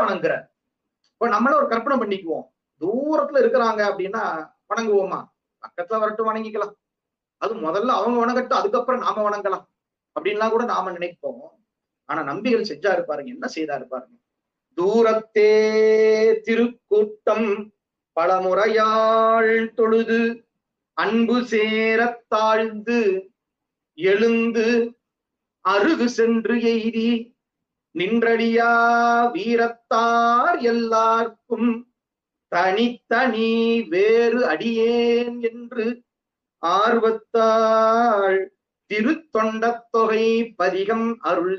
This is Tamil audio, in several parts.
வணங்குறார் இப்ப நம்மள ஒரு கற்பனை பண்ணிக்குவோம் தூரத்துல இருக்கிறாங்க அப்படின்னா வணங்குவோமா பக்கத்துல வரட்டும் வணங்கிக்கலாம் அது முதல்ல அவங்க வணங்கட்டும் அதுக்கப்புறம் நாம வணங்கலாம் அப்படின்லாம் கூட நாம நினைப்போம் ஆனா நம்பிகள் செஞ்சாரு பாருங்க என்ன செய்தாரு பாருங்க தூரத்தே திருக்கூட்டம் பலமுறையாள் தொழுது அன்பு சேரத் தாழ்ந்து எழுந்து அருகு சென்று எய்தி நின்றடியா வீரத்தார் எல்லார்க்கும் தனித்தனி வேறு அடியேன் என்று ஆர்வத்தாள் திருத்தொண்டத் தொகை பதிகம் அருள்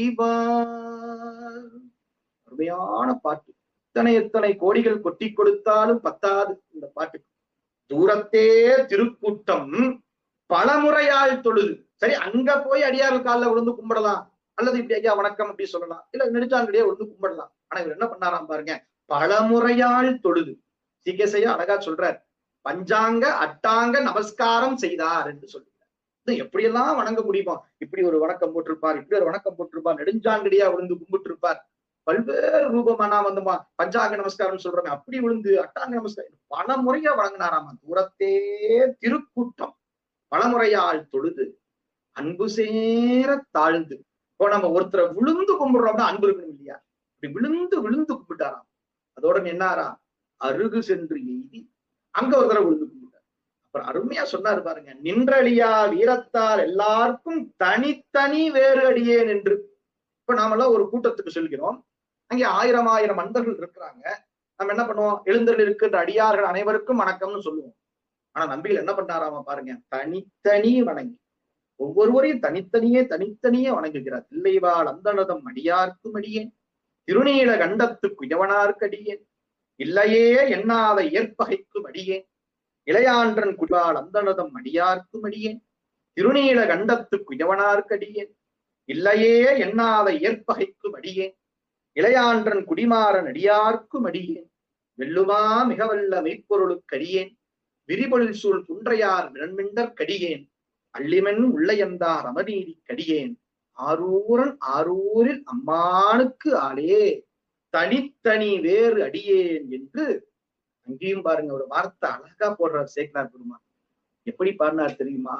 செய்வார் அருமையான பாட்டு எத்தனை எத்தனை கோடிகள் கொட்டி கொடுத்தாலும் பத்தாது இந்த பாட்டுக்கு தூரத்தே திருக்கூட்டம் பலமுறையால் தொழுது சரி அங்க போய் அடியார்கள் காலில் விழுந்து கும்பிடலாம் அல்லது இப்படி ஐயா வணக்கம் அப்படி சொல்லலாம் இல்ல நெடுஞ்சாங்கடியே விழுந்து கும்பிடலாம் ஆனா இவர் என்ன பண்ணாராம் பாருங்க பலமுறையால் தொழுது சிகேசையா அழகா சொல்றார் பஞ்சாங்க அட்டாங்க நமஸ்காரம் செய்தார் என்று சொல்லுகிறார் இது எப்படியெல்லாம் வணங்க முடியுமா இப்படி ஒரு வணக்கம் போட்டிருப்பார் இப்படி ஒரு வணக்கம் போட்டிருப்பார் நெடுஞ்சாங்கடியா விழுந்து கும்பிட்டு இருப்பார் பல்வேறு ரூபமா நான் வந்துமா பஞ்சாங்க நமஸ்காரம் சொல்றோமே அப்படி விழுந்து அட்டாங்க நமஸ்காரம் பல முறையா வணங்கினாராமா தூரத்தே திருக்கூட்டம் பலமுறையால் தொழுது அன்பு சேர தாழ்ந்து இப்போ நம்ம ஒருத்தரை விழுந்து கும்பிடுறோம்னா அன்பு இருக்கணும் இல்லையா இப்படி விழுந்து விழுந்து கும்பிட்டாராம் அதோட என்னாரா அருகு சென்று எய்தி அங்க ஒரு தடவை விழுந்து கும்பிட்டார் அப்புறம் அருமையா சொன்னாரு பாருங்க நின்றழியா வீரத்தால் எல்லாருக்கும் தனித்தனி வேறு அடியேன் என்று இப்ப நாமெல்லாம் ஒரு கூட்டத்துக்கு செல்கிறோம் அங்கே ஆயிரம் ஆயிரம் அன்பர்கள் இருக்கிறாங்க நம்ம என்ன பண்ணுவோம் எழுந்தருள் இருக்கின்ற அடியார்கள் அனைவருக்கும் வணக்கம்னு சொல்லுவோம் ஆனா நம்பிகள் என்ன பண்ணாராம பாருங்க தனித்தனி வணங்கி ஒவ்வொருவரையும் தனித்தனியே தனித்தனியே வணங்குகிறார் தில்லைவாள் அந்தனதம் அடியார்க்கும் அடியேன் திருநீல கண்டத்து குயவனார்க்கு அடியேன் இல்லையே எண்ணாத ஏற்பகைக்கும் அடியேன் இளையான்றன் குடிவாள் அந்தனதம் அடியார்க்கும் அடியேன் திருநீல கண்டத்து குயவனார்க்கு அடியேன் இல்லையே எண்ணாத ஏற்பகைக்கும் அடியேன் இளையான்றன் குடிமாறன் அடியார்க்கும் அடியேன் வெல்லுமா மிக வல்ல மெய்ப்பொருளுக்கு அடியேன் விரிபொழில் சூழ் குன்றையார் விரண்மிண்டற் கடியேன் அள்ளிமென் உள்ளையந்தார் அமர்நீதி கடியேன் ஆரூரன் ஆரூரில் அம்மானுக்கு ஆளே தனித்தனி வேறு அடியேன் என்று அங்கேயும் பாருங்க ஒரு வார்த்தை அழகா போடுறார் சேக்கனார் பெருமான் எப்படி பாடினார் தெரியுமா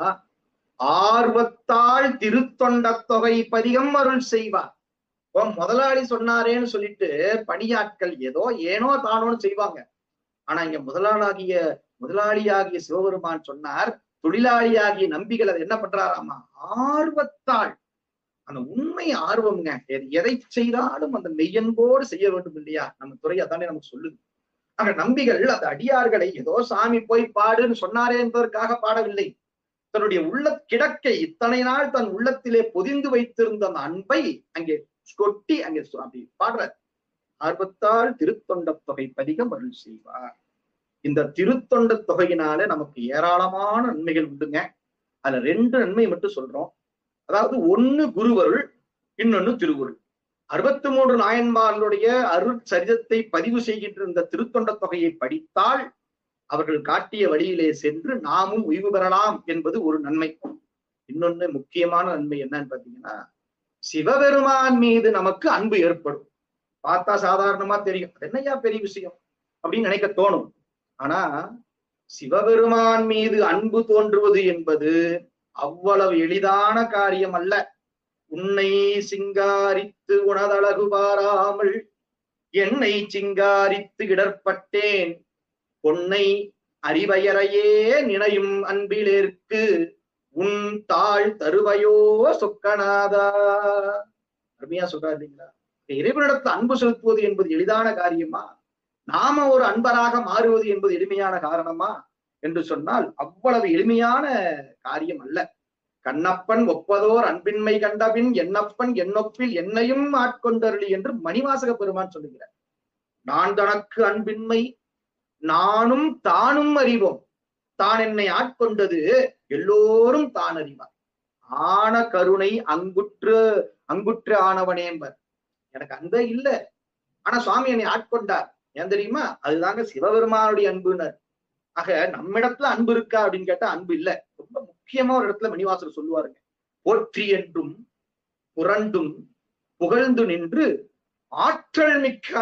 ஆர்வத்தால் திருத்தொண்ட தொகை பதிகம் அருள் செய்வார் இப்போ முதலாளி சொன்னாரேன்னு சொல்லிட்டு பணியாட்கள் ஏதோ ஏனோ தானோன்னு செய்வாங்க ஆனா இங்க முதலாளாகிய முதலாளியாகிய சிவபெருமான் சொன்னார் தொழிலாளியாகிய நம்பிகள் அதை என்ன பண்றாராமா ஆர்வத்தால் அந்த உண்மை ஆர்வம்ங்க எது- எதை செய்தாலும் அந்த மெய்யன்போடு செய்ய வேண்டும் இல்லையா நம்ம துறை அதானே நமக்கு சொல்லுது ஆக நம்பிகள் அந்த அடியார்களை ஏதோ சாமி போய் பாடுன்னு சொன்னாரே என்பதற்காக பாடவில்லை தன்னுடைய உள்ள கிடக்கை இத்தனை நாள் தன் உள்ளத்திலே பொதிந்து வைத்திருந்த அந்த அன்பை அங்கே கொட்டி அங்கே சு- அப்படி பாடுற ஆர்வத்தால் திருத்தொண்ட தொகை பதிகம் அருள் செய்வார் இந்த திருத்தொண்ட தொகையினால நமக்கு ஏராளமான நன்மைகள் உண்டுங்க அதுல ரெண்டு நன்மை மட்டும் சொல்றோம் அதாவது ஒண்ணு குருவருள் இன்னொன்னு திருவுருள் அறுபத்தி மூன்று நாயன்மார்களுடைய அருட்சரிதத்தை பதிவு செய்கின்ற இந்த திருத்தொண்ட தொகையை படித்தால் அவர்கள் காட்டிய வழியிலே சென்று நாமும் உய்வு பெறலாம் என்பது ஒரு நன்மை இன்னொன்னு முக்கியமான நன்மை என்னன்னு பாத்தீங்கன்னா சிவபெருமான் மீது நமக்கு அன்பு ஏற்படும் பார்த்தா சாதாரணமா தெரியும் அது என்னய்யா பெரிய விஷயம் அப்படின்னு நினைக்க தோணும் ஆனா சிவபெருமான் மீது அன்பு தோன்றுவது என்பது அவ்வளவு எளிதான காரியம் அல்ல உன்னை சிங்காரித்து உனதழகு பாராமல் என்னை சிங்காரித்து இடர்பட்டேன் பொன்னை அறிவயரையே நினையும் அன்பிலேற்கு உன் தாழ் தருவையோ சொக்கநாதா அருமையா சொல்றாரு இல்லைங்களா இறைவனிடத்தில் அன்பு செலுத்துவது என்பது எளிதான காரியமா நாம ஒரு அன்பராக மாறுவது என்பது எளிமையான காரணமா என்று சொன்னால் அவ்வளவு எளிமையான காரியம் அல்ல கண்ணப்பன் ஒப்பதோர் அன்பின்மை கண்டபின் என்னப்பன் என்னொப்பில் என்னையும் ஆட்கொண்டருளி என்று மணிவாசக பெருமான் சொல்லுகிறார் நான் தனக்கு அன்பின்மை நானும் தானும் அறிவோம் தான் என்னை ஆட்கொண்டது எல்லோரும் தான் அறிவார் ஆன கருணை அங்குற்று அங்குற்று ஆனவனேம்பர் எனக்கு அன்பே இல்ல ஆனா சுவாமி என்னை ஆட்கொண்டார் ஏன் தெரியுமா அதுதாங்க சிவபெருமானுடைய அன்புனர் ஆக நம்மிடத்துல அன்பு இருக்கா அப்படின்னு கேட்டா அன்பு இல்ல ரொம்ப முக்கியமா ஒரு இடத்துல மணிவாசர் சொல்லுவாருங்க போற்றி என்றும் புரண்டும் புகழ்ந்து நின்று ஆற்றல் மிக்க